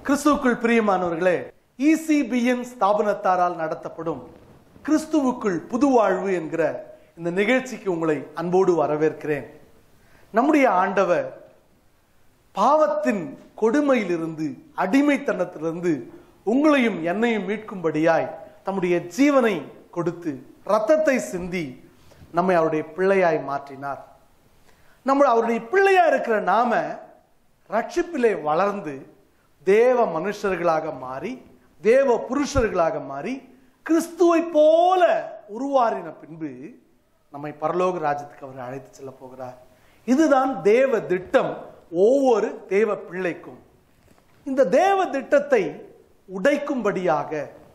கிறிஸ்துவுக்குள் பிரியமானவர்களே இசிபிஎன் ஸ்தாபனத்தாரால் நடத்தப்படும் கிறிஸ்துவுக்குள் புது வாழ்வு என்கிற இந்த நிகழ்ச்சிக்கு உங்களை அன்போடு வரவேற்கிறேன் நம்முடைய ஆண்டவர் பாவத்தின் கொடுமையிலிருந்து அடிமைத்தனத்திலிருந்து உங்களையும் என்னையும் மீட்கும்படியாய் தம்முடைய ஜீவனை கொடுத்து ரத்தத்தை சிந்தி நம்மை அவருடைய பிள்ளையாய் மாற்றினார் நம்ம அவருடைய பிள்ளையா இருக்கிற நாம ரட்சிப்பிலே வளர்ந்து தேவ மனுஷர்களாக மாறி தேவ புருஷர்களாக மாறி கிறிஸ்துவை போல உருவாறின பின்பு நம்மை பரலோக ராஜ்யத்துக்கு அவர் அழைத்து செல்ல போகிறார் இதுதான் தேவ திட்டம் ஒவ்வொரு தேவ பிள்ளைக்கும் இந்த தேவ திட்டத்தை உடைக்கும்படியாக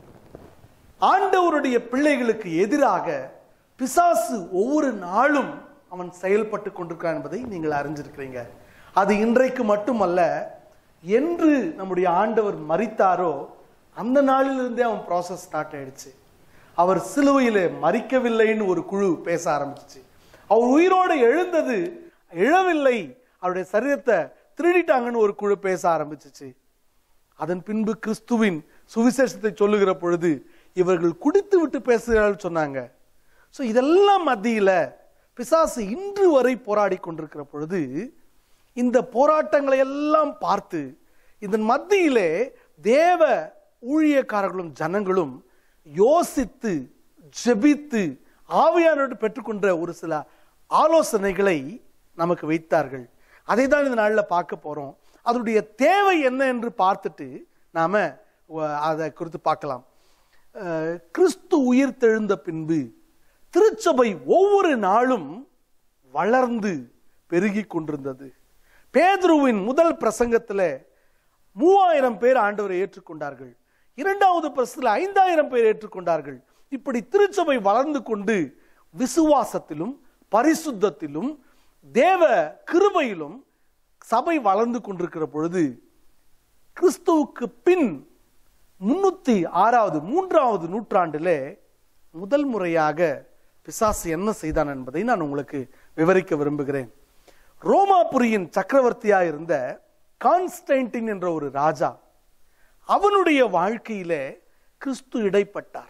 ஆண்டவருடைய பிள்ளைகளுக்கு எதிராக பிசாசு ஒவ்வொரு நாளும் அவன் செயல்பட்டு கொண்டிருக்கான் என்பதை நீங்கள் அறிஞ்சிருக்கிறீங்க அது இன்றைக்கு மட்டுமல்ல என்று நம்முடைய ஆண்டவர் மறித்தாரோ அந்த நாளிலிருந்தே அவன் ப்ராசஸ் ஸ்டார்ட் ஆயிடுச்சு அவர் சிலுவையில மறிக்கவில்லைன்னு ஒரு குழு பேச ஆரம்பிச்சிச்சு அவர் உயிரோடு எழுந்தது எழவில்லை அவருடைய சரீரத்தை திருடிட்டாங்கன்னு ஒரு குழு பேச ஆரம்பிச்சிச்சு அதன் பின்பு கிறிஸ்துவின் சுவிசேஷத்தை சொல்லுகிற பொழுது இவர்கள் குடித்து விட்டு பேசுகிறார்கள் சொன்னாங்க ஸோ இதெல்லாம் மத்தியில பிசாசு இன்று வரை போராடி கொண்டிருக்கிற பொழுது இந்த போராட்டங்களை எல்லாம் பார்த்து இதன் மத்தியிலே தேவ ஊழியக்காரர்களும் ஜனங்களும் யோசித்து ஜெபித்து ஆவியானோடு பெற்றுக்கொண்ட ஒரு சில ஆலோசனைகளை நமக்கு வைத்தார்கள் அதை தான் இந்த நாளில் பார்க்க போறோம் அதனுடைய தேவை என்ன என்று பார்த்துட்டு நாம அஹ், அதை குறித்து பார்க்கலாம் அஹ், கிறிஸ்து உயிர் தெழுந்த பின்பு திருச்சபை ஒவ்வொரு நாளும் வளர்ந்து பெருகி கொண்டிருந்தது பேதுருவின் முதல் பிரசங்கத்துல மூவாயிரம் பேர் ஆண்டவரை ஏற்றுக்கொண்டார்கள் இரண்டாவது பிரசங்கத்தில் ஐந்தாயிரம் பேர் ஏற்றுக்கொண்டார்கள் இப்படி திருச்சபை வளர்ந்து கொண்டு விசுவாசத்திலும் பரிசுத்தத்திலும் தேவ கிருபையிலும் சபை வளர்ந்து கொண்டிருக்கிற பொழுது கிறிஸ்துவுக்கு பின் முன்னூத்தி ஆறாவது மூன்றாவது நூற்றாண்டிலே முதல் முறையாக பிசாசு என்ன செய்தான் என்பதை நான் உங்களுக்கு விவரிக்க விரும்புகிறேன் ரோமாபுரியின் சக்கரவர்த்தியா இருந்த கான்ஸ்டைன்டின் என்ற ஒரு ராஜா அவனுடைய வாழ்க்கையிலே கிறிஸ்து இடைப்பட்டார்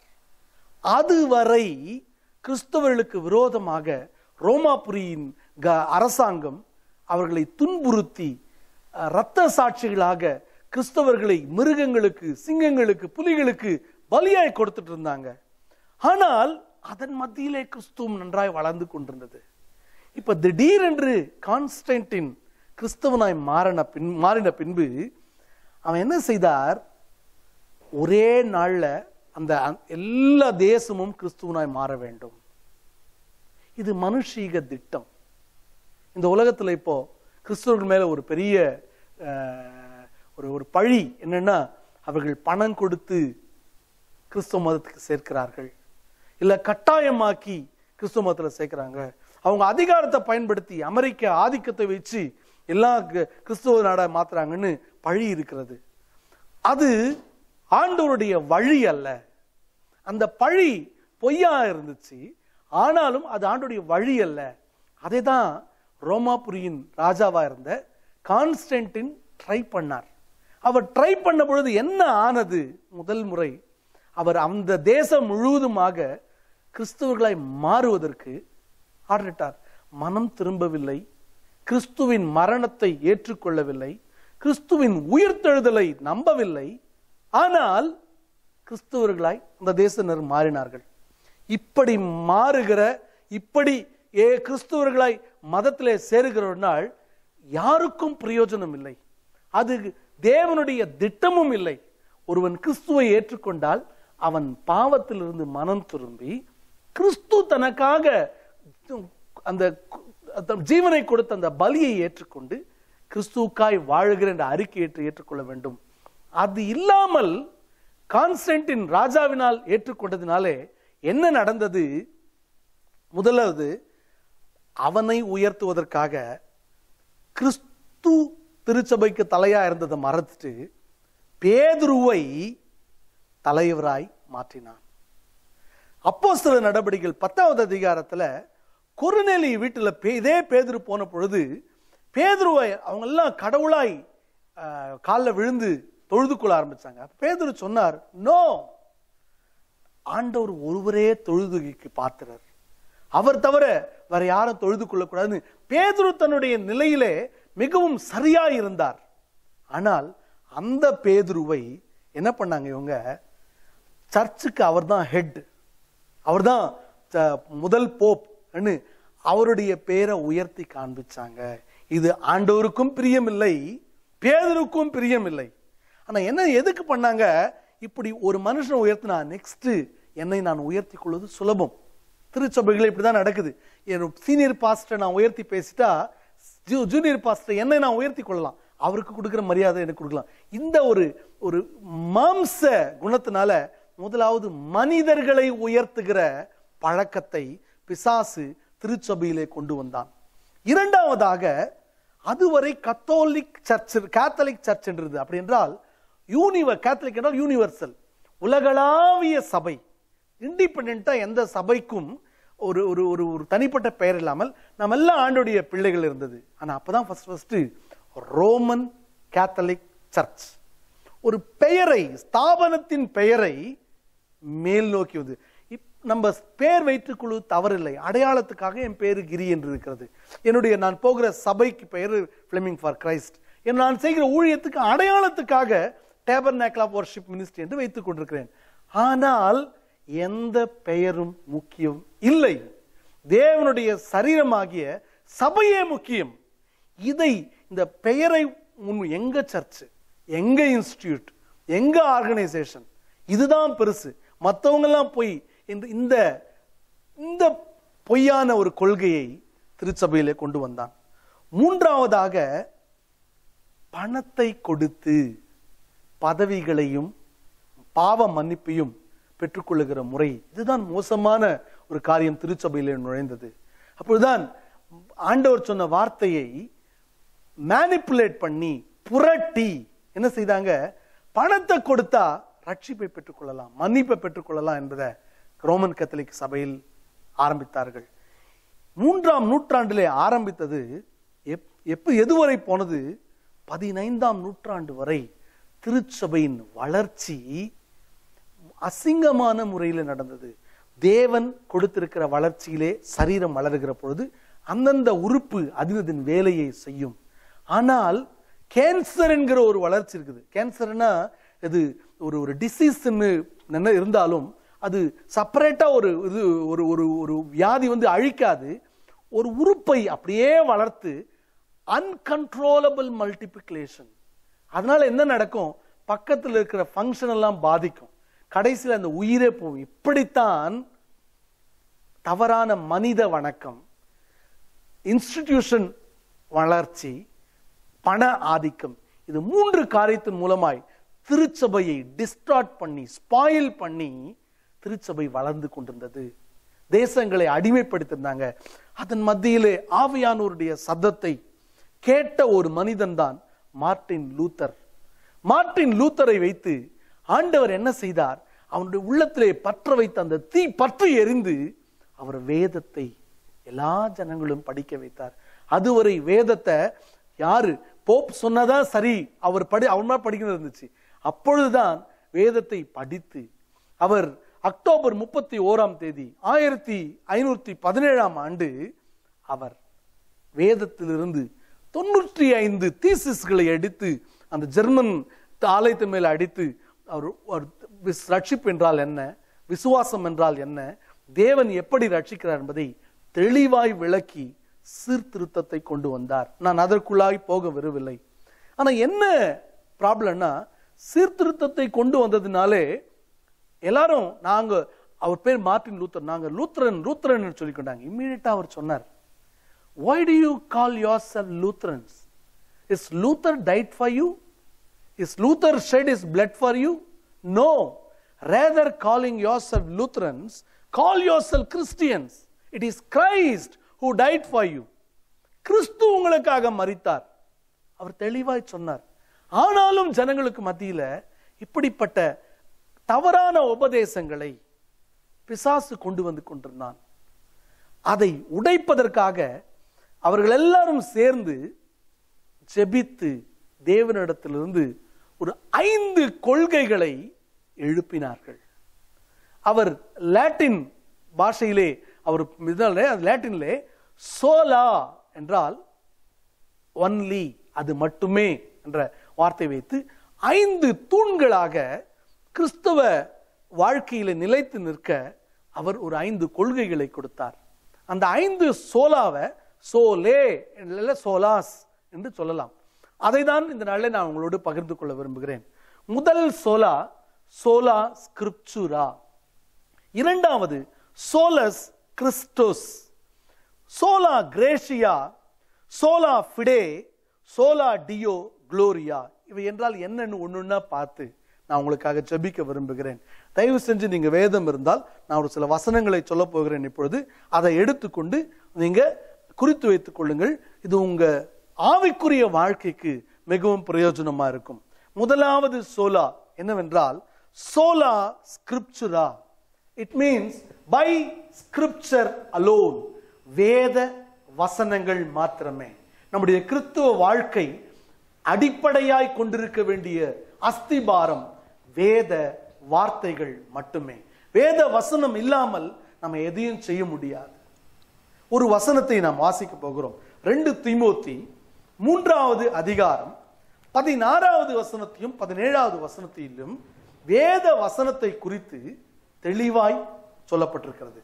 அதுவரை கிறிஸ்தவர்களுக்கு விரோதமாக ரோமாபுரியின் க- அரசாங்கம் அவர்களை துன்புறுத்தி அஹ், இரத்த சாட்சிகளாக கிறிஸ்தவர்களை மிருகங்களுக்கு சிங்கங்களுக்கு புலிகளுக்கு பலியாய் கொடுத்துட்டு இருந்தாங்க ஆனால் அதன் மத்தியிலே கிறிஸ்துவும் நன்றாய் வளர்ந்து கொண்டிருந்தது இப்ப திடீரென்று கான்ஸ்டன்டின் கிறிஸ்தவனாய் மாறின பின் மாறின பின்பு அவன் என்ன செய்தார் ஒரே நாள்ல அந்த அ- எல்லா தேசமும் கிறிஸ்துவனாய் மாற வேண்டும் இது மனுஷீக திட்டம் இந்த உலகத்துல இப்போ கிறிஸ்துவர்கள் மேல ஒரு பெரிய அஹ், ஒரு ஒரு பழி என்னன்னா அவர்கள் பணம் கொடுத்து கிறிஸ்துவ மதத்துக்கு சேர்க்கிறார்கள் இல்ல கட்டாயமாக்கி கிறிஸ்துவ மதத்துல சேர்க்கிறாங்க அவங்க அதிகாரத்தை பயன்படுத்தி அமெரிக்க ஆதிக்கத்தை வச்சு எல்லா க- கிறிஸ்துவ நாடா மாத்துறாங்கன்னு பழி இருக்கிறது அது ஆண்டவருடைய வழி அல்ல அந்த பழி பொய்யா இருந்துச்சு ஆனாலும் அது ஆண்டுடைய வழி அல்ல அதை தான் ரோமாபுரியின் ராஜாவா இருந்த கான்ஸ்டன்டின் ட்ரை பண்ணார் அவர் ட்ரை பண்ண பொழுது என்ன ஆனது முதல் முறை அவர் அந்த தேசம் முழுவதுமாக கிறிஸ்துவர்களாய் மாறுவதற்கு ஆர்டரிட்டார் மனம் திரும்பவில்லை கிறிஸ்துவின் மரணத்தை ஏற்றுக்கொள்ளவில்லை கிறிஸ்துவின் உயிர்த்தெழுதலை நம்பவில்லை ஆனால் கிறிஸ்துவர்களாய் அந்த தேசத்தினர் மாறினார்கள் இப்படி மாறுகிற இப்படி ஏ கிறிஸ்துவர்களாய் மதத்திலே சேருகிற ஒரு நாள் யாருக்கும் பிரயோஜனம் இல்லை அது தேவனுடைய திட்டமும் இல்லை ஒருவன் கிறிஸ்துவை ஏற்றுக்கொண்டால் அவன் பாவத்திலிருந்து மனம் திரும்பி கிறிஸ்து தனக்காக அந்த அந்த ஜீவனை கொடுத்த அந்த பலியை ஏற்றுக்கொண்டு கிறிஸ்துவுக்காய் வாழுகிற என்ற அறிக்கை ஏற்று ஏற்றுக்கொள்ள வேண்டும் அது இல்லாமல் கான்ஸ்டன்டின் ராஜாவினால் ஏற்றுக்கொண்டதினாலே என்ன நடந்தது முதலாவது அவனை உயர்த்துவதற்காக கிறிஸ்து திருச்சபைக்கு தலையா இருந்ததை மறந்துட்டு பேதுருவை தலைவராய் மாற்றினான் அப்போ சில நடவடிக்கைகள் பத்தாவது அதிகாரத்துல குறுநெலி வீட்டுல பே- இதே பேதுரு போன பொழுது பேதுருவை அவங்க எல்லாம் கடவுளாய் காலில் விழுந்து தொழுது கொள்ள ஆரம்பிச்சாங்க அப்ப பேதுரு சொன்னார் நோ ஆண்டவர் ஒருவரே தொழுதுகைக்கு பாத்திரர் அவர் தவிர வேற யாரும் தொழுது கொள்ளக்கூடாதுன்னு பேதுரு தன்னுடைய நிலையிலே மிகவும் சரியா இருந்தார் ஆனால் அந்த பேதுருவை என்ன பண்ணாங்க இவங்க சர்ச்சுக்கு அவர்தான் ஹெட் அவர்தான் ச- முதல் போப் அவருடைய பேரை உயர்த்தி காண்பிச்சாங்க இது ஆண்டவருக்கும் பிரியமில்லை பேதருக்கும் பிரியமில்லை ஆனா என்ன எதுக்கு பண்ணாங்க இப்படி ஒரு மனுஷனை உயர்த்தினா நெக்ஸ்ட் என்னை நான் உயர்த்தி கொள்வது சுலபம் திருச்சபைகள் இப்படிதான் நடக்குது என் சீனியர் பாஸ்டர் நான் உயர்த்தி பேசிட்டா ஜூ- ஜூனியர் பாஸ்டர் என்னை நான் உயர்த்தி கொள்ளலாம் அவருக்கு கொடுக்கிற மரியாதை எனக்கு கொடுக்கலாம் இந்த ஒரு ஒரு மாம்ச குணத்தினால முதலாவது மனிதர்களை உயர்த்துகிற பழக்கத்தை பிசாசு திருச்சபையிலே கொண்டு வந்தான் இரண்டாவதாக அதுவரை கத்தோலிக் சர்ச் கேத்தலிக் சர்ச் என்றது அப்படி என்றால் யூனிவர் கேத்தலிக் என்றால் யூனிவர்சல் உலகளாவிய சபை இண்டிபெண்டா எந்த சபைக்கும் ஒரு ஒரு ஒரு ஒரு தனிப்பட்ட பெயர் இல்லாமல் நம்ம எல்லாம் ஆண்டுடைய பிள்ளைகள் இருந்தது ஆனா அப்பதான் first first Roman Catholic church ஒரு பெயரை ஸ்தாபனத்தின் பெயரை மேல் நோக்கியது இப்- நம்ம பேர் வைத்துக் கொள்வது தவறில்லை அடையாளத்துக்காக என் பேரு கிரி என்று இருக்கிறது என்னுடைய நான் போகிற சபைக்கு பெயர் ஃபிளமிங் ஃபார் கிரைஸ்ட் என் நான் செய்கிற ஊழியத்துக்கு அடையாளத்துக்காக டேபர் ஆஃப் வர்ஷிப் மினிஸ்ட்ரி என்று வைத்துக் கொண்டிருக்கிறேன் ஆனால் எந்த பெயரும் முக்கியம் இல்லை தேவனுடைய சரீரமாகிய சபையே முக்கியம் இதை இந்த பெயரை முன் எங்க சர்ச் எங்க இன்ஸ்டிடியூட் எங்க ஆர்கனைசேஷன் இதுதான் பெருசு மத்தவங்க எல்லாம் போய் இந்த இந்த இந்த பொய்யான ஒரு கொள்கையை திருச்சபையிலே கொண்டு வந்தான் மூன்றாவதாக பணத்தை கொடுத்து பதவிகளையும் பாவ மன்னிப்பையும் பெற்றுக்கொள்ளுகிற முறை இதுதான் மோசமான ஒரு காரியம் திருச்சபையிலே நுழைந்தது அப்பொழுதுதான் ஆண்டவர் சொன்ன வார்த்தையை மேனிப்புலேட் பண்ணி புரட்டி என்ன செய்தாங்க பணத்தை கொடுத்தா ரட்சிப்பை பெற்றுக்கொள்ளலாம் மன்னிப்பை பெற்றுக்கொள்ளலாம் என்பதை ரோமன் கத்தலிக் சபையில் ஆரம்பித்தார்கள் மூன்றாம் நூற்றாண்டிலே ஆரம்பித்தது எப் எப்ப எதுவரை போனது பதினைந்தாம் நூற்றாண்டு வரை திருச்சபையின் வளர்ச்சி அசிங்கமான முறையில் நடந்தது தேவன் கொடுத்திருக்கிற வளர்ச்சியிலே சரீரம் வளருகிற பொழுது அந்தந்த உறுப்பு அதினதின் வேலையை செய்யும் ஆனால் கேன்சர் என்கிற ஒரு வளர்ச்சி இருக்குது கேன்சர்னா இது ஒரு ஒரு டிசீஸ் இருந்தாலும் அது செப்பரேட்டா ஒரு இது ஒரு ஒரு ஒரு வியாதி வந்து அழிக்காது ஒரு உறுப்பை அப்படியே வளர்த்து அன்கன்ட்ரோலபிள் மல்டிபிளிகேஷன் அதனால என்ன நடக்கும் பக்கத்தில் இருக்கிற ஃபங்க்ஷன் எல்லாம் பாதிக்கும் கடைசியில் அந்த உயிரே போகும் இப்படித்தான் தவறான மனித வணக்கம் இன்ஸ்டிடியூஷன் வளர்ச்சி பண ஆதிக்கம் இது மூன்று காரியத்தின் மூலமாய் திருச்சபையை டிஸ்டார்ட் பண்ணி ஸ்பாயில் பண்ணி திருச்சபை வளர்ந்து கொண்டிருந்தது தேசங்களை அடிமைப்படுத்திருந்தாங்க அதன் மத்தியிலே ஆவியானோருடைய சத்தத்தை கேட்ட ஒரு மனிதன் தான் மார்ட்டின் லூத்தர் மார்ட்டின் லூத்தரை வைத்து ஆண்டவர் என்ன செய்தார் அவனுடைய உள்ளத்திலே பற்ற வைத்த அந்த தீ பற்றி எரிந்து அவர் வேதத்தை எல்லா ஜனங்களும் படிக்க வைத்தார் அதுவரை வேதத்தை யாரு போப் சொன்னதா சரி அவர் படி அவர் மாதிரி படிக்கிறது இருந்துச்சு அப்பொழுதுதான் வேதத்தை படித்து அவர் அக்டோபர் முப்பத்தி ஓராம் தேதி ஆயிரத்தி ஐநூத்தி பதினேழாம் ஆண்டு அவர் வேதத்திலிருந்து தொண்ணூற்றி ஐந்து தீசிஸ்களை அடித்து அந்த ஜெர்மன் ஆலயத்தின் மேல் அடித்து அவர் ஒரு விஸ்- ரட்சிப்பு என்றால் என்ன விசுவாசம் என்றால் என்ன தேவன் எப்படி ரட்சிக்கிறார் என்பதை தெளிவாய் விளக்கி சீர்திருத்தத்தை கொண்டு வந்தார் நான் அதற்குள்ளாய் போக விரும்பவில்லை ஆனா என்ன ப்ராப்ளம்னா சீர்திருத்தத்தை கொண்டு வந்ததுனாலே எல்லாரும் நாங்க அவர் பேர் மார்ட்டின் லூத்தர் நாங்க லூத்ரன் லூத்ரன் சொல்லிக்கொண்டாங்க இம்மீடியட்டா அவர் சொன்னார் why do you call yourself lutherans is luther died for you is luther shed his blood for you no rather calling yourself lutherans call yourself christians it is christ who died for you கிறிஸ்து உங்களுக்காக மரித்தார் அவர் தெளிவாய் சொன்னார் ஆனாலும் ஜனங்களுக்கு மத்தியில இப்படிப்பட்ட தவறான உபதேசங்களை பிசாசு கொண்டு வந்து கொண்டிருந்தான் அதை உடைப்பதற்காக அவர்கள் எல்லாரும் சேர்ந்து ஜெபித்து தேவனிடத்திலிருந்து ஒரு ஐந்து கொள்கைகளை எழுப்பினார்கள் அவர் லாட்டின் பாஷையிலே அவர் இதனால அது லாட்டின்லே சோலா என்றால் ஒன்லி அது மட்டுமே என்ற வார்த்தை வைத்து ஐந்து தூண்களாக கிறிஸ்தவ வாழ்க்கையில நிலைத்து நிற்க அவர் ஒரு ஐந்து கொள்கைகளை கொடுத்தார் அந்த ஐந்து சோலாவை சோலே இல்ல சோலாஸ் என்று சொல்லலாம் அதை தான் இந்த நாளில் நான் உங்களோடு பகிர்ந்து கொள்ள விரும்புகிறேன் முதல் சோலா சோலா ஸ்கிரிப்சுரா இரண்டாவது solus Christus sola gratia sola fide sola Deo gloria இவை என்றால் என்னன்னு ஒண்ணுன்னா பார்த்து நான் உங்களுக்காக ஜெபிக்க விரும்புகிறேன் தயவு செஞ்சு நீங்க வேதம் இருந்தால் நான் ஒரு சில வசனங்களை சொல்ல போகிறேன் இப்பொழுது அதை எடுத்துக்கொண்டு நீங்க குறித்து வைத்துக் கொள்ளுங்கள் இது உங்க ஆவிக்குரிய வாழ்க்கைக்கு மிகவும் பிரயோஜனமா இருக்கும் முதலாவது சோலா என்னவென்றால் sola scriptura it means by scripture alone வேத வசனங்கள் மாத்திரமே நம்முடைய கிறிஸ்துவ வாழ்க்கை அடிப்படையாய் கொண்டிருக்க வேண்டிய அஸ்திபாரம் வேத வார்த்தைகள் மட்டுமே வேத வசனம் இல்லாமல் நம்ம எதையும் செய்ய முடியாது ஒரு வசனத்தை நாம் வாசிக்க போகிறோம் ரெண்டு தீமோத்தி மூன்றாவது அதிகாரம் பதினாறாவது வசனத்தையும் பதினேழாவது வசனத்திலும் வேத வசனத்தை குறித்து தெளிவாய் சொல்லப்பட்டிருக்கிறது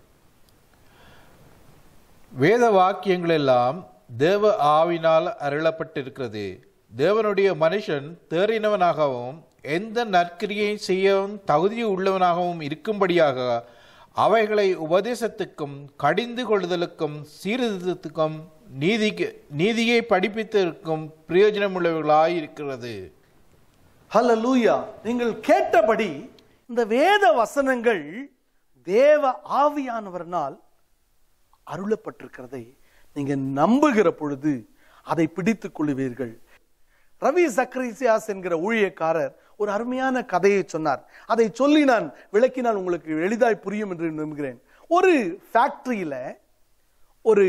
வேத வாக்கியங்கள் எல்லாம் தேவ ஆவினால் அருளப்பட்டிருக்கிறது தேவனுடைய மனுஷன் தேறினவனாகவும் எந்த நற்கிரியை செய்யவும் தகுதி உள்ளவனாகவும் இருக்கும்படியாக அவைகளை உபதேசத்துக்கும் கடிந்து கொள்ளுதலுக்கும் சீர்திருத்தத்துக்கும் நீதிக்கு நீதியை படிப்பித்திருக்கும் பிரயோஜனமுள்ளவர்களாய் இருக்கிறது ஹalleluya நீங்கள் கேட்டபடி இந்த வேத வசனங்கள் தேவ ஆவியானவர்னால் அருளப்பட்டிருக்கிறதை நீங்க நம்புகிற பொழுது அதை பிடித்துக் கொள்ளுவீர்கள் ரவி சக்ரிசியாஸ் என்கிற ஊழியக்காரர் ஒரு அருமையான கதையை சொன்னார் அதை சொல்லி நான் விளக்கினால் உங்களுக்கு எளிதாய் புரியும் என்று நம்புகிறேன் ஒரு ஃபேக்டரியில ஒரு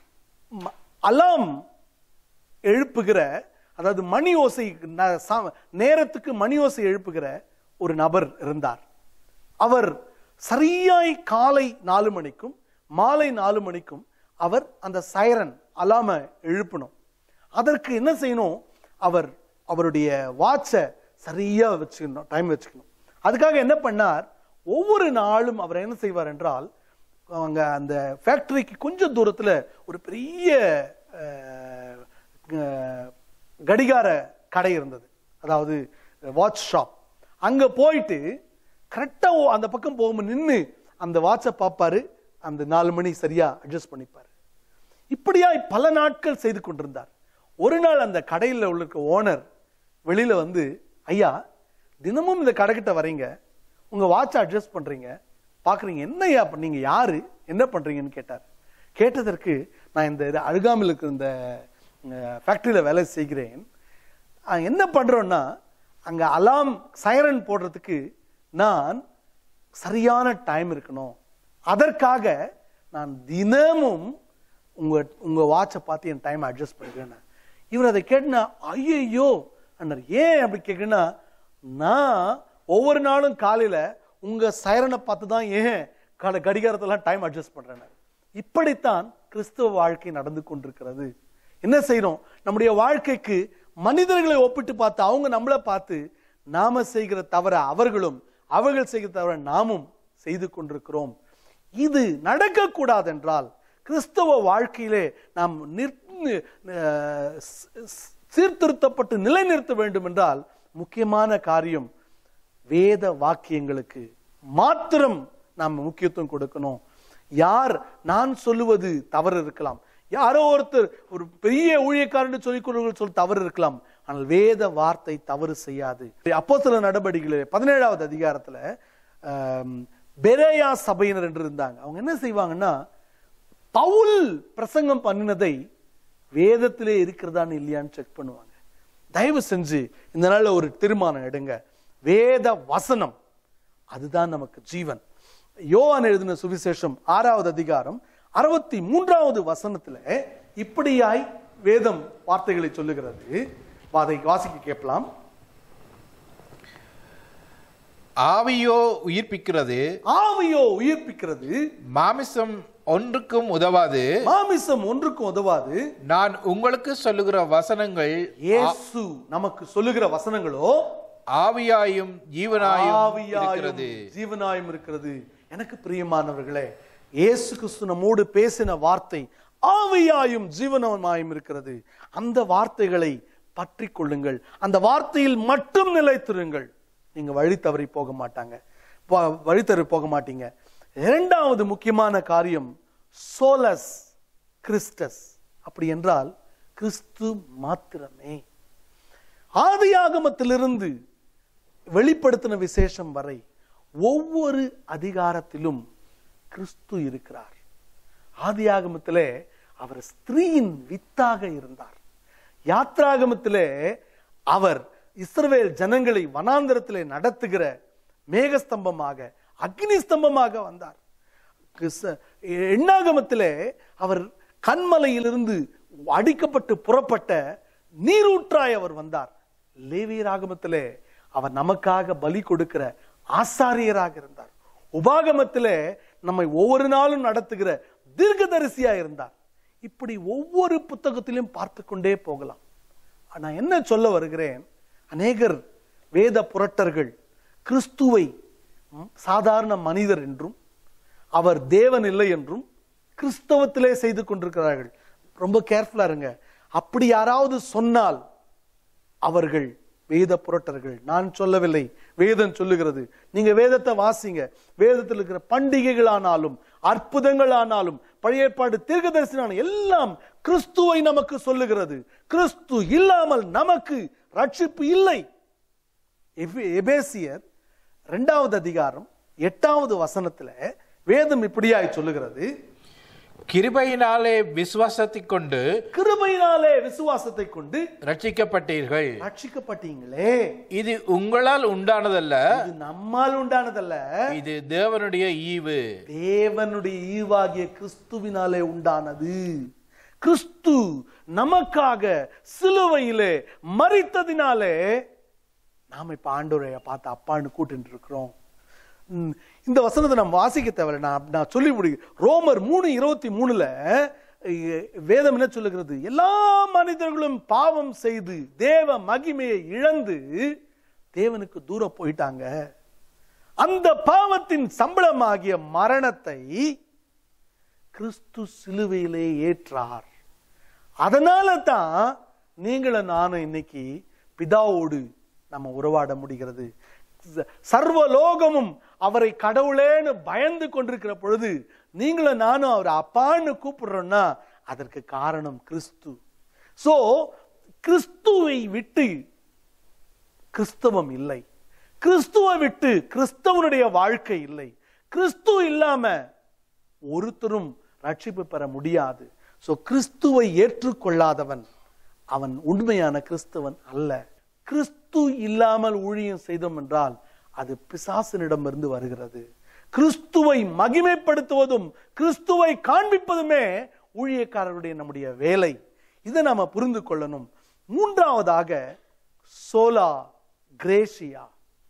ம- அலாம் எழுப்புகிற அதாவது மணி ஓசை ந- சா- நேரத்துக்கு மணி ஓசை எழுப்புகிற ஒரு நபர் இருந்தார் அவர் சரியாய் காலை நாலு மணிக்கும் மாலை நாலு மணிக்கும் அவர் அந்த சைரன் அலாம எழுப்பணும் அதற்கு என்ன செய்யணும் அவர் அவருடைய வாட்சை சரியா வச்சுக்கணும் டைம் வச்சுக்கணும் அதுக்காக என்ன பண்ணார் ஒவ்வொரு நாளும் அவர் என்ன செய்வார் என்றால் அங்க அந்த ஃபேக்டரிக்கு கொஞ்சம் தூரத்துல ஒரு பெரிய அஹ், அஹ், கடிகார கடை இருந்தது அதாவது வாட்ச் ஷாப் அங்க போயிட்டு கரெக்டா அந்த பக்கம் போகும்போது நின்னு அந்த வாட்சை பார்ப்பாரு அந்த நாலு மணி சரியா அட்ஜஸ்ட் பண்ணிப்பாரு இப்படியாய் பல நாட்கள் செய்து கொண்டிருந்தார் ஒரு நாள் அந்த கடையில் உள்ள ஓனர் வெளியில வந்து ஐயா தினமும் இந்த கடைக்கிட்ட வரீங்க உங்க வாட்சை அட்ஜஸ்ட் பண்றீங்க பாக்குறீங்க என்னய்யா பண்ணீங்க யாரு என்ன பண்றீங்கன்னு கேட்டார் கேட்டதற்கு நான் இந்த இது அழுகாமல் இருக்கிற இந்த ஃபேக்டரியில வேலை செய்கிறேன் அஹ் என்ன பண்றோம்னா அங்க அலாம் சைரன் போடுறதுக்கு நான் சரியான டைம் இருக்கணும் அதற்காக நான் தினமும் உங்க உங்க வாட்சை பார்த்து என் டைம் அட்ஜஸ்ட் பண்ணிக்கிறேன் இவர் அதை கேட்டுனா ஐயையோ அண்ணர் ஏன் அப்படி கேட்குன்னா நான் ஒவ்வொரு நாளும் காலையில உங்க சைரனை பார்த்து தான் ஏன் கட- கடிகாரத்தெல்லாம் டைம் அட்ஜஸ்ட் பண்றேன் இப்படித்தான் கிறிஸ்துவ வாழ்க்கை நடந்து கொண்டிருக்கிறது என்ன செய்றோம் நம்முடைய வாழ்க்கைக்கு மனிதர்களை ஒப்பிட்டு பார்த்து அவங்க நம்மளை பார்த்து நாம செய்கிற தவற அவர்களும் அவர்கள் செய்கிற தவற நாமும் செய்து கொண்டிருக்கிறோம் இது நடக்கக்கூடாது என்றால் கிறிஸ்தவ வாழ்க்கையிலே நாம் நிற்- அஹ் ஸ்- ஸ்- சீர்திருத்தப்பட்டு நிலைநிறுத்த வேண்டும் என்றால் முக்கியமான காரியம் வேத வாக்கியங்களுக்கு மாத்திரம் நாம் முக்கியத்துவம் கொடுக்கணும் யார் நான் சொல்லுவது தவறு இருக்கலாம் யாரோ ஒருத்தர் ஒரு பெரிய ஊழியக்காரன் சொல்லிக் கொள்வது சொல் தவறு இருக்கலாம் ஆனால் வேத வார்த்தை தவறு செய்யாது அப்போ சில நடவடிக்கைகள் பதினேழாவது அதிகாரத்துல ஆம், பெரேயா சபையினர் என்று இருந்தாங்க அவங்க என்ன செய்வாங்கன்னா பவுல் பிரசங்கம் பண்ணினதை வேதத்திலே இருக்கிறதான்னு இல்லையான்னு செக் பண்ணுவாங்க தயவு செஞ்சு இந்த நாள்ல ஒரு தீர்மானம் எடுங்க வேத வசனம் அதுதான் நமக்கு ஜீவன் யோவான் எழுதின சுவிசேஷம் ஆறாவது அதிகாரம் அறுபத்தி மூன்றாவது வசனத்துல இப்படியாய் வேதம் வார்த்தைகளை சொல்லுகிறது அதை வாசிக்க கேட்கலாம் ஆவியோ உயிர்ப்பிக்கிறது ஆவியோ உயிர்ப்பிக்கிறது மாமிசம் ஒன்றுக்கும் உதவாது மாமிசம் ஒன்றுக்கும் உதவாது நான் உங்களுக்கு சொல்லுகிற வசனங்கள் இயேசு நமக்கு சொல்லுகிற வசனங்களோ ஆவியாயும் ஜீவனாயும் ஆவியாயும் இருக்கிறது ஜீவனாயும் இருக்கிறது எனக்கு பிரியமானவர்களே இயேசு கிறிஸ்து நம்மோடு பேசின வார்த்தை ஆவியாயும் ஜீவனமாயும் இருக்கிறது அந்த வார்த்தைகளை பற்றி கொள்ளுங்கள் அந்த வார்த்தையில் மட்டும் நிலைத்திருங்கள் நீங்க வழி தவறி போக மாட்டாங்க வ- வழி தவறி போக மாட்டீங்க இரண்டாவது முக்கியமான காரியம் சோலஸ் கிறிஸ்டஸ் அப்படி என்றால் கிறிஸ்து மாத்திரமே ஆதியாகமத்திலிருந்து வெளிப்படுத்தின விசேஷம் வரை ஒவ்வொரு அதிகாரத்திலும் கிறிஸ்து இருக்கிறார் ஆதியாகமத்திலே அவர் ஸ்திரீயின் வித்தாக இருந்தார் யாத்ராகமத்திலே அவர் இஸ்ரவேல் ஜனங்களை வனாந்தரத்திலே நடத்துகிற மேகஸ்தம்பமாக அக்னி ஸ்தம்பமாக வந்தார் கிறிஸ்த- எண்ணாகமத்திலே அவர் கண்மலையிலிருந்து அடிக்கப்பட்டு புறப்பட்ட நீரூற்றாய் அவர் வந்தார் லேவியராகமத்திலே அவர் நமக்காக பலி கொடுக்கிற ஆசாரியராக இருந்தார் உபாகமத்திலே நம்மை ஒவ்வொரு நாளும் நடத்துகிற தீர்க்கதரிசியா இருந்தார் இப்படி ஒவ்வொரு புத்தகத்திலும் பார்த்து கொண்டே போகலாம் நான் என்ன சொல்ல வருகிறேன் அநேகர் வேத புரட்டர்கள் கிறிஸ்துவை ம், சாதாரண மனிதர் என்றும் அவர் தேவன் இல்லை என்றும் கிறிஸ்தவத்திலே செய்து கொண்டிருக்கிறார்கள் ரொம்ப கேர்ஃபுல்லா இருங்க அப்படி யாராவது சொன்னால் அவர்கள் வேத புரட்டர்கள் நான் சொல்லவில்லை வேதம் சொல்லுகிறது நீங்க வேதத்தை வாசிங்க வேதத்தில் இருக்கிற பண்டிகைகளானாலும் அற்புதங்களானாலும் பழைய ஏற்பாடு தீர்க்கதரிசனான எல்லாம் கிறிஸ்துவை நமக்கு சொல்லுகிறது கிறிஸ்து இல்லாமல் நமக்கு ரட்சிப்பு இல்லை எபே- எபேசியர் இரண்டாவது அதிகாரம் எட்டாவது வசனத்துல வேதம் இப்படியாய் சொல்லுகிறது கிருபையினாலே விசுவாசத்தை கொண்டு கிருபையினாலே விசுவாசத்தை கொண்டு ரட்சிக்கப்பட்டீர்கள் ரட்சிக்கப்பட்டீங்களே இது உங்களால் உண்டானதல்ல இது நம்மால் உண்டானதல்ல இது தேவனுடைய ஈவு தேவனுடைய ஈவாகிய கிறிஸ்துவினாலே உண்டானது கிறிஸ்து நமக்காக சிலுவையிலே மரித்ததினாலே நாம இப்ப ஆண்டவரைய பார்த்து அப்பான்னு கூட்டிட்டு இருக்கிறோம் ம், இந்த வசனத்தை நம்ம வாசிக்க தேவையில்லை நான் நான் சொல்லி முடி ரோமர் மூணு இருபத்தி மூணுல இ- வேதம் என்ன சொல்லுகிறது எல்லா மனிதர்களும் பாவம் செய்து தேவ மகிமையை இழந்து தேவனுக்கு தூரம் போயிட்டாங்க அந்த பாவத்தின் சம்பளமாகிய மரணத்தை கிறிஸ்து சிலுவையிலே ஏற்றார் அதனால தான் நீங்களும் நானும் இன்னைக்கு பிதாவோடு நம்ம உறவாட முடிகிறது ச- சர்வ லோகமும் அவரை கடவுளேன்னு பயந்து கொண்டிருக்கிற பொழுது நீங்களும் நானும் அவர் அப்பான்னு கூப்பிடுறோம்னா அதற்கு காரணம் கிறிஸ்து சோ கிறிஸ்துவை விட்டு கிறிஸ்தவம் இல்லை கிறிஸ்துவை விட்டு கிறிஸ்தவனுடைய வாழ்க்கை இல்லை கிறிஸ்து இல்லாம ஒருத்தரும் ரட்சிப்பு பெற முடியாது சோ கிறிஸ்துவை ஏற்றுக்கொள்ளாதவன் அவன் உண்மையான கிறிஸ்தவன் அல்ல கிறிஸ்து இல்லாமல் ஊழியம் செய்தோம் என்றால் அது பிசாசனிடமிருந்து வருகிறது கிறிஸ்துவை மகிமைப்படுத்துவதும் கிறிஸ்துவை காண்பிப்பதுமே ஊழியக்காரருடைய நம்முடைய வேலை இதை நாம புரிந்து கொள்ளணும் மூன்றாவதாக சோலா கிரேசியா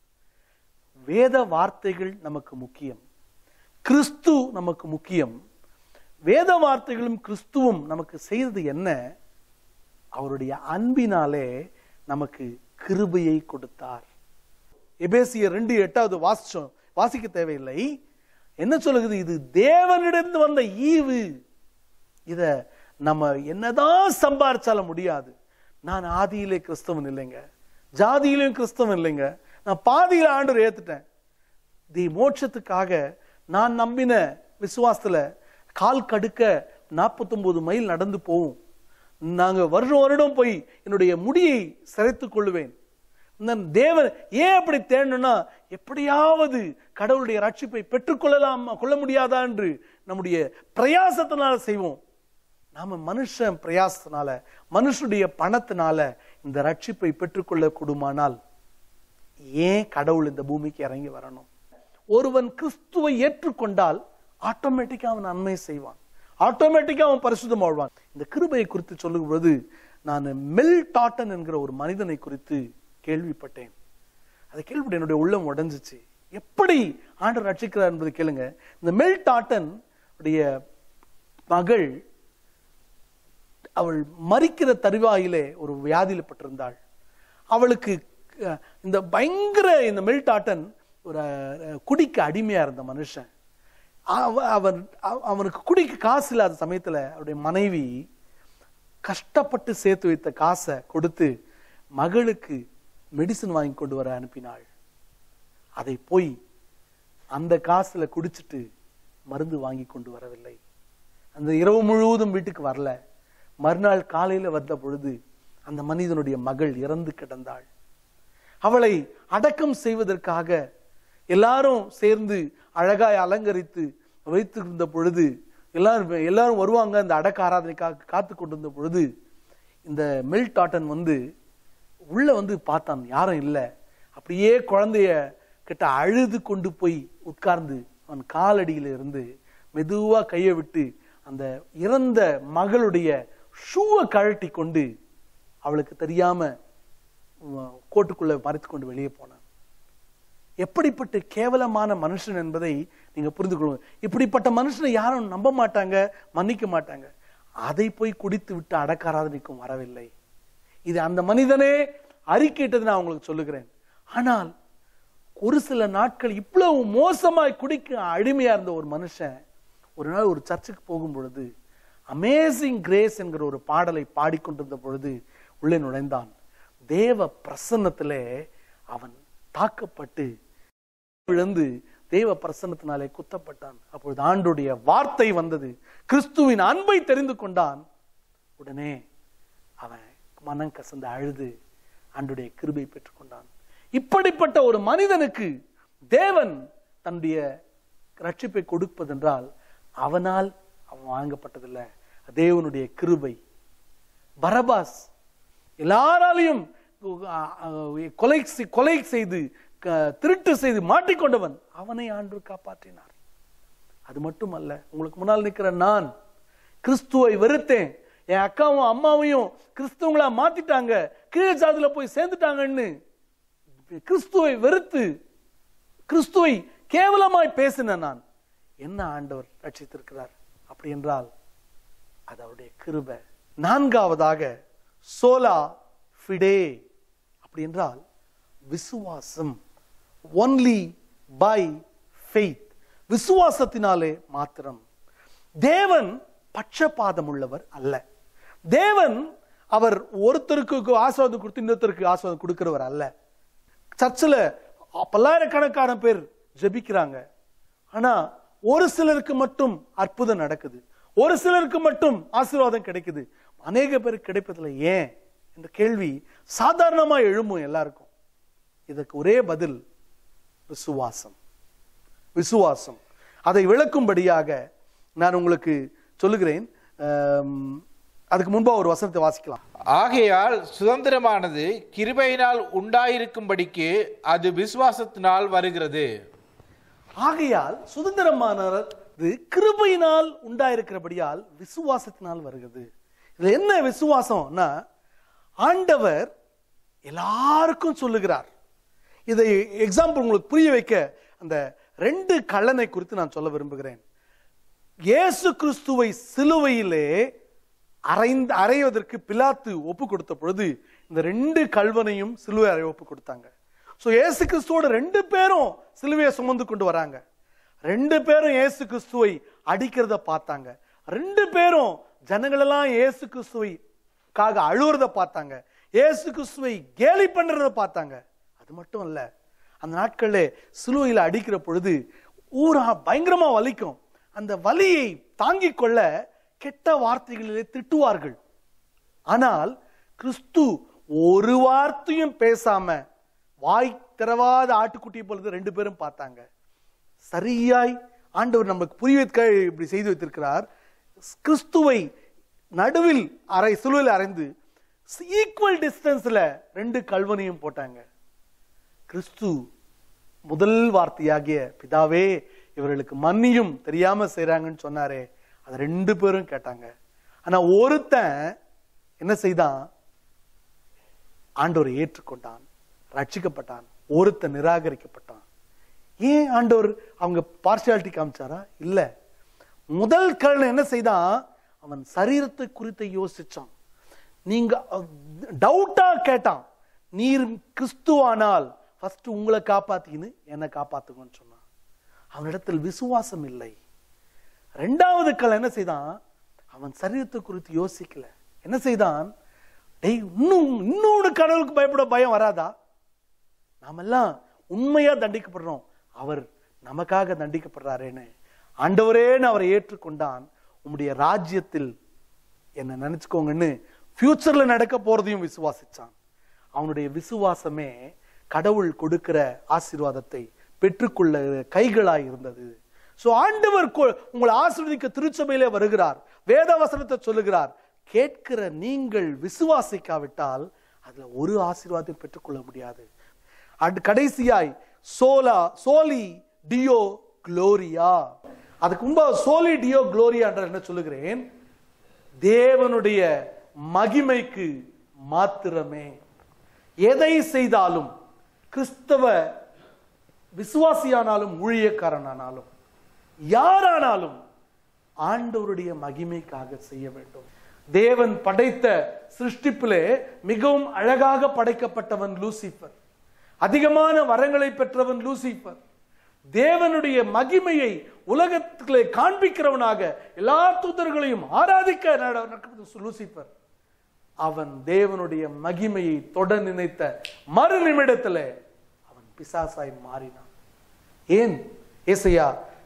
வேத வார்த்தைகள் நமக்கு முக்கியம் கிறிஸ்து நமக்கு முக்கியம் வேத வார்த்தைகளும் கிறிஸ்துவும் நமக்கு செய்தது என்ன அவருடைய அன்பினாலே நமக்கு கிருபையை கொடுத்தார் எபேசியர் ரெண்டு எட்டாவது வாசிச்சோம் வாசிக்க தேவையில்லை என்ன சொல்லுகிறது இது தேவனிடந்து வந்த ஈவு இத நம்ம என்னதான் சம்பாரிச்சாலும் முடியாது நான் ஆதியிலே கிறிஸ்தவன் இல்லைங்க ஜாதியிலையும் கிறிஸ்தவன் இல்லைங்க நான் பாதியில ஆண்டவர் ஏத்துட்டேன் தி மோட்சத்துக்காக நான் நம்பின விசுவாசத்துல கால் கடுக்க 49 மைல் நடந்து போவோம் நாங்க வருடம் வருடம் போய் என்னுடைய முடியை சிரைத்துக் கொள்ளுவேன் நான் தேவன் ஏன் அப்படி தேடணும்னா எப்படியாவது கடவுளுடைய ரட்சிப்பை பெற்றுக்கொள்ளலாம் கொள்ள முடியாதா என்று நம்முடைய பிரயாசத்தினால செய்வோம் நாம மனுஷன் பிரயாசத்தினால மனுஷனுடைய பணத்தினால இந்த ரட்சிப்பை பெற்றுக்கொள்ள கூடுமானால் ஏன் கடவுள் இந்த பூமிக்கு இறங்கி வரணும் ஒருவன் கிறிஸ்துவை ஏற்றுக்கொண்டால் ஆட்டோமேட்டிக்கா அவன் நன்மை செய்வான் ஆட்டோமேட்டிக்கா அவன் பரிசுத்தம் வாழ்வான் இந்த கிருபையை குறித்து சொல்லும் பொழுது நான் மெல் டாட்டன் என்கிற ஒரு மனிதனை குறித்து கேள்விப்பட்டேன் அதை கேள்விப்பட்டு என்னுடைய உள்ளம் உடைஞ்சிச்சு எப்படி ஆண்டவர் ரட்சிக்கிறார் என்பதை கேளுங்க இந்த மெல்டாட்டன் உடைய மகள் அவள் மறிக்கிற தருவாயிலே ஒரு வியாதியில பட்டிருந்தாள் அவளுக்கு அஹ், இந்த பயங்கர இந்த மெல்டாட்டன் ஒரு அஹ், குடிக்கு அடிமையா இருந்த மனுஷன் அவ- அவன் அவ- அவனுக்கு குடிக்க காசு இல்லாத சமயத்துல அவருடைய மனைவி கஷ்டப்பட்டு சேர்த்து வைத்த காசை கொடுத்து மகளுக்கு மெடிசன் வாங்கி கொண்டு வர அனுப்பினாள் அதை போய் அந்த காசுல குடிச்சிட்டு மருந்து வாங்கி கொண்டு வரவில்லை அந்த இரவு முழுவதும் வீட்டுக்கு வரல மறுநாள் காலையில வந்த பொழுது அந்த மனிதனுடைய மகள் இறந்து கிடந்தாள் அவளை அடக்கம் செய்வதற்காக எல்லாரும் சேர்ந்து அழகாய் அலங்கரித்து வைத்திருந்த பொழுது எல்லாரும் எல்லாரும் வருவாங்க அந்த அடக்க ஆராதனைக்காக காத்து கொண்டிருந்த பொழுது இந்த மெல்டாட்டன் வந்து உள்ள வந்து பார்த்தான் யாரும் இல்லை அப்படியே குழந்தைய கிட்ட அழுது கொண்டு போய் உட்கார்ந்து அவன் காலடியில இருந்து மெதுவா கையை விட்டு அந்த இறந்த மகளுடைய ஷூவை கழட்டி கொண்டு அவளுக்கு தெரியாம உம், கோட்டுக்குள்ள மறைத்து கொண்டு வெளியே போனான் எப்படிப்பட்ட கேவலமான மனுஷன் என்பதை நீங்க புரிந்து கொள்ளுங்க இப்படிப்பட்ட மனுஷனை யாரும் நம்ப மாட்டாங்க மன்னிக்க மாட்டாங்க அதை போய் குடித்து விட்டு அடக்காராதனைக்கும் வரவில்லை இது அந்த மனிதனே அறிக்கையிட்டது நான் உங்களுக்கு சொல்லுகிறேன் ஆனால் ஒரு சில நாட்கள் இவ்வளவு மோசமாய் குடிக்க அடிமையா இருந்த ஒரு மனுஷன் ஒரு நாள் ஒரு சர்ச்சுக்கு போகும் பொழுது அமேசிங் கிரேஸ் என்கிற ஒரு பாடலை பாடிக்கொண்டிருந்த பொழுது உள்ளே நுழைந்தான் தேவ பிரசன்னத்திலே அவன் தாக்கப்பட்டு விழுந்து தேவ பிரசன்னத்தினாலே குத்தப்பட்டான் அப்பொழுது ஆண்டுடைய வார்த்தை வந்தது கிறிஸ்துவின் அன்பை தெரிந்து கொண்டான் உடனே அவன் மனம் கசந்து அழுது ஆண்டுடைய கிருபை பெற்றுக்கொண்டான் இப்படிப்பட்ட ஒரு மனிதனுக்கு தேவன் தன்னுடைய ரட்சிப்பை கொடுப்பதென்றால் அவனால் அவன் வாங்கப்பட்டதில்லை தேவனுடைய கிருபை பரபாஸ் எல்லாராலையும் அஹ், அஹ், கொலை செய்- கொலை செய்து க- திருட்டு செய்து மாட்டிக்கொண்டவன் அவனை ஆண்டு காப்பாற்றினார் அது மட்டுமல்ல உங்களுக்கு முன்னால் நிற்கிற நான் கிறிஸ்துவை வெறுத்தேன் என் அக்காவும் அம்மாவையும் கிறிஸ்துவங்களா மாத்திட்டாங்க கீழே ஜாதியில போய் சேர்ந்துட்டாங்கன்னு கிறிஸ்துவை வெறுத்து கிறிஸ்துவை கேவலமாய் பேசின நான் என்ன ஆண்டவர் ரட்சித்திருக்கிறார் அப்படி என்றால் அது அவருடைய கிருபை நான்காவதாக சோலா ஃபிடே அப்படி என்றால் விசுவாசம் ஒன்லி பை ஃபெய்த் விசுவாசத்தினாலே மாத்திரம் தேவன் பட்சபாதம் உள்ளவர் அல்ல தேவன் அவர் ஒருத்தருக்கு ஆசீர்வாதம் கொடுத்து இன்னொருத்தருக்கு ஆசீர்வாதம் கொடுக்கிறவர் அல்ல சர்ச்சில் பல்லாயிரக்கணக்கான பேர் ஜெபிக்கிறாங்க ஆனா ஒரு சிலருக்கு மட்டும் அற்புதம் நடக்குது ஒரு சிலருக்கு மட்டும் ஆசீர்வாதம் கிடைக்குது அநேக பேருக்கு கிடைப்பதில்லை ஏன் என்ற கேள்வி சாதாரணமா எழும்பும் எல்லாருக்கும் இதற்கு ஒரே பதில் விசுவாசம் விசுவாசம் அதை விளக்கும்படியாக நான் உங்களுக்கு சொல்லுகிறேன் ஆம், அதுக்கு முன்பா ஒரு வசனத்தை வாசிக்கலாம் ஆகையால் சுதந்திரமானது கிருபையினால் உண்டாயிருக்கும்படிக்கு அது விசுவாசத்தினால் வருகிறது ஆகையால் சுதந்திரமானது கிருபையினால் உண்டாயிருக்கிறபடியால் விசுவாசத்தினால் வருகிறது இதுல என்ன விசுவாசம்னா ஆண்டவர் எல்லாருக்கும் சொல்லுகிறார் இதை எக்ஸாம்பிள் உங்களுக்கு புரிய வைக்க அந்த ரெண்டு கள்ளனை குறித்து நான் சொல்ல விரும்புகிறேன் இயேசு கிறிஸ்துவை சிலுவையிலே அறைந்து அறைவதற்கு பிலாத்து ஒப்பு கொடுத்த பொழுது இந்த ரெண்டு கல்வனையும் சிலுவை அறை ஒப்பு கொடுத்தாங்க ஸோ இயேசு கிறிஸ்துவோட ரெண்டு பேரும் சிலுவையை சுமந்து கொண்டு வராங்க ரெண்டு பேரும் இயேசு கிறிஸ்துவை அடிக்கிறத பார்த்தாங்க ரெண்டு பேரும் ஜனங்களெல்லாம் இயேசு கிறிஸ்துவை காக அழுவுறத பார்த்தாங்க இயேசு கிறிஸ்துவை கேலி பண்றத பார்த்தாங்க அது மட்டும் இல்ல அந்த நாட்கள்ல சிலுவையில் அடிக்கிற பொழுது ஊரா பயங்கரமா வலிக்கும் அந்த வலியை தாங்கிக் கொள்ள கெட்ட வார்த்தைகளிலே திட்டுவார்கள் ஆனால் கிறிஸ்து ஒரு வார்த்தையும் பேசாம வாய் திறவாத ஆட்டுக்குட்டியை பொழுது ரெண்டு பேரும் பார்த்தாங்க சரியாய் ஆண்டவர் நமக்கு புரிய வைக்க இப்படி செய்து வைத்திருக்கிறார் கிறிஸ்துவை நடுவில் அரை சிலுவையில் அறைந்து ஈக்குவல் டிஸ்டன்ஸ்ல ரெண்டு கல்வனையும் போட்டாங்க கிறிஸ்து முதல் வார்த்தையாகிய பிதாவே இவர்களுக்கு மன்னியும் தெரியாம செய்றாங்கன்னு சொன்னாரே அது ரெண்டு பேரும் கேட்டாங்க ஆனா ஒருத்தன் என்ன செய்தான் ஆண்டவரை ஏற்றுக்கொண்டான் ரட்சிக்கப்பட்டான் ஒருத்தன் நிராகரிக்கப்பட்டான் ஏன் ஆண்டவர் அவங்க பார்ஷியாலிட்டி காமிச்சாரா இல்ல முதல் கரணம் என்ன செய்தான் அவன் சரீரத்தை குறித்து யோசிச்சான் நீங்க டவுட்டா கேட்டான் நீர் கிறிஸ்துவானால் ஃபர்ஸ்ட் உங்களை காப்பாத்தின்னு என்னை காப்பாத்துங்கன்னு சொன்னான் அவனிடத்தில் விசுவாசம் இல்லை ரெண்டாவது கல் என்ன செய்தான் அவன் சரீரத்தை குறித்து யோசிக்கல என்ன செய்தான் டேய் இன்னும் இன்னொரு கடவுளுக்கு பயப்பட பயம் வராதா நாமெல்லாம் உண்மையா தண்டிக்கப்படுறோம் அவர் நமக்காக தண்டிக்கப்படுறாரேன்னு ஆண்டவரேன்னு அவரை ஏற்றுக்கொண்டான் உம்முடைய ராஜ்யத்தில் என்ன நினைச்சுக்கோங்கன்னு ஃபியூச்சர்ல நடக்க போறதையும் விசுவாசிச்சான் அவனுடைய விசுவாசமே கடவுள் கொடுக்கிற ஆசீர்வாதத்தை பெற்றுக்கொள்ள கைகளாய் இருந்தது சோ ஆண்டவர் கொ- உங்களை ஆசீர்வதிக்க திருச்சபையிலே வருகிறார் வேத வசனத்தை சொல்லுகிறார் கேட்கிற நீங்கள் விசுவாசிக்காவிட்டால் அதுல ஒரு ஆசீர்வாதத்தையும் பெற்றுக்கொள்ள முடியாது அட் கடைசியாய் சோலா சோலி டியோ குளோரியா அதுக்கு முன்பு சோலி டியோ குளோரியா என்ற என்ன சொல்லுகிறேன் தேவனுடைய மகிமைக்கு மாத்திரமே எதை செய்தாலும் கிறிஸ்தவ விசுவாசியானாலும் ஊழியக்காரனானாலும் யாரானாலும் ஆண்டவருடைய மகிமைக்காக செய்ய வேண்டும் தேவன் படைத்த சிருஷ்டிப்பிலே மிகவும் அழகாக படைக்கப்பட்டவன் லூசிபர் அதிகமான வரங்களை பெற்றவன் லூசிபர் தேவனுடைய மகிமையை உலகத்திலே காண்பிக்கிறவனாக எல்லா தூதர்களையும் ஆராதிக்க நட- நடக்கிறது லூசிபர் அவன் தேவனுடைய மகிமையை தொட நினைத்த மறு நிமிடத்திலே அவன் பிசாசாய் மாறினான் ஏன் ஏசையா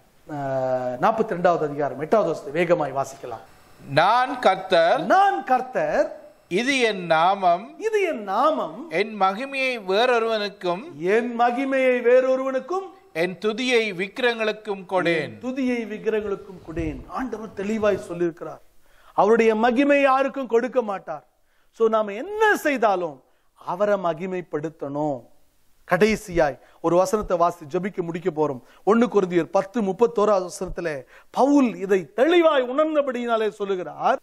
நாற்பத்தி ரெண்டாவது அதிகாரம் எட்டாவது வசனத்தை வேகமாய் வாசிக்கலாம் நான் கர்த்தர் நான் கர்த்தர் இது என் நாமம் இது என் நாமம் என் மகிமையை வேறொருவனுக்கும் என் மகிமையை வேறொருவனுக்கும் என் துதியை விக்கிரங்களுக்கும் கொடேன் துதியை விக்கிரங்களுக்கும் கொடேன் ஆண்டவர் தெளிவாய் சொல்லியிருக்கிறார் அவருடைய மகிமை யாருக்கும் கொடுக்க மாட்டார் சோ நாம என்ன செய்தாலும் அவரை மகிமைப்படுத்தணும் கடைசியாய் ஒரு வசனத்தை வாசி ஜெபிக்க முடிக்க போறோம் ஒண்ணு குருந்தியர் பத்து முப்பத்தோராவது வசனத்துல பவுல் இதை தெளிவாய் உணர்ந்தபடியினாலே சொல்லுகிறார்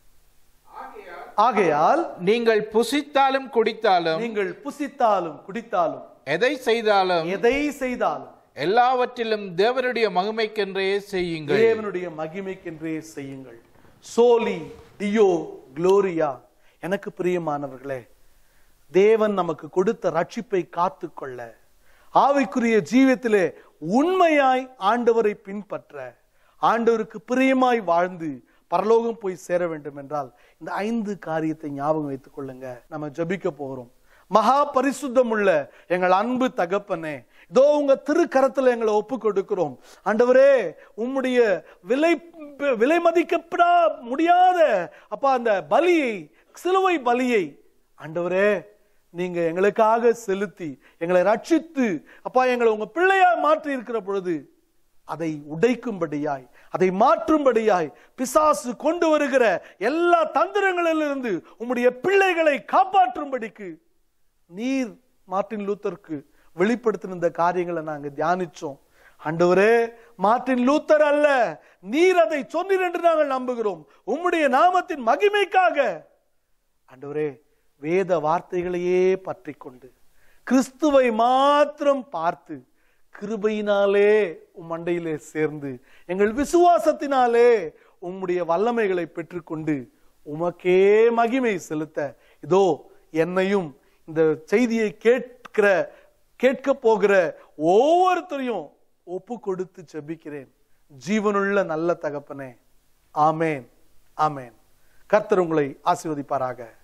ஆகையால் நீங்கள் புசித்தாலும் குடித்தாலும் நீங்கள் புசித்தாலும் குடித்தாலும் எதை செய்தாலும் எதை செய்தாலும் எல்லாவற்றிலும் தேவனுடைய மகிமைக்கென்றே செய்யுங்கள் தேவனுடைய மகிமைக்கென்றே செய்யுங்கள் சோலி டியோ குளோரியா எனக்கு பிரியமானவர்களே தேவன் நமக்கு கொடுத்த ரட்சிப்பை காத்துக்கொள்ள ஆவிக்குரிய ஜீவியத்திலே உண்மையாய் ஆண்டவரை பின்பற்ற ஆண்டவருக்கு பிரியமாய் வாழ்ந்து பரலோகம் போய் சேர வேண்டும் என்றால் இந்த ஐந்து காரியத்தை ஞாபகம் வைத்துக் கொள்ளுங்க நம்ம ஜெபிக்க போகிறோம் மகா பரிசுத்தம் உள்ள எங்கள் அன்பு தகப்பனே இதோ உங்க திருக்கரத்துல எங்களை ஒப்பு கொடுக்கிறோம் ஆண்டவரே உம்முடைய விலை விலை மதிக்கப்படா முடியாத அப்பா அந்த பலியை சிலுவை பலியை ஆண்டவரே நீங்க எங்களுக்காக செலுத்தி எங்களை ரட்சித்து அப்பா எங்களை உங்க பிள்ளையா மாற்றி இருக்கிற பொழுது அதை உடைக்கும்படியாய் அதை மாற்றும்படியாய் பிசாசு கொண்டு வருகிற எல்லா தந்திரங்களிலிருந்து உம்முடைய பிள்ளைகளை காப்பாற்றும்படிக்கு நீர் மார்ட்டின் லூத்தருக்கு வெளிப்படுத்தின இந்த காரியங்களை நாங்க தியானிச்சோம் ஆண்டவரே மார்ட்டின் லூத்தர் அல்ல நீர் அதை சொன்னீர் என்று நாங்கள் நம்புகிறோம் உம்முடைய நாமத்தின் மகிமைக்காக ஆண்டவரே வேத வார்த்தைகளையே பற்றி கொண்டு கிறிஸ்துவை மாத்திரம் பார்த்து கிருபையினாலே உம் மண்டையிலே சேர்ந்து எங்கள் விசுவாசத்தினாலே உம்முடைய வல்லமைகளை பெற்றுக்கொண்டு உமக்கே மகிமை செலுத்த இதோ என்னையும் இந்த செய்தியை கேட்கிற கேட்க போகிற ஒவ்வொருத்தரையும் ஒப்பு கொடுத்து ஜெபிக்கிறேன் ஜீவனுள்ள நல்ல தகப்பனே ஆமேன் ஆமேன் கர்த்தர் உங்களை ஆசீர்வதிப்பாராக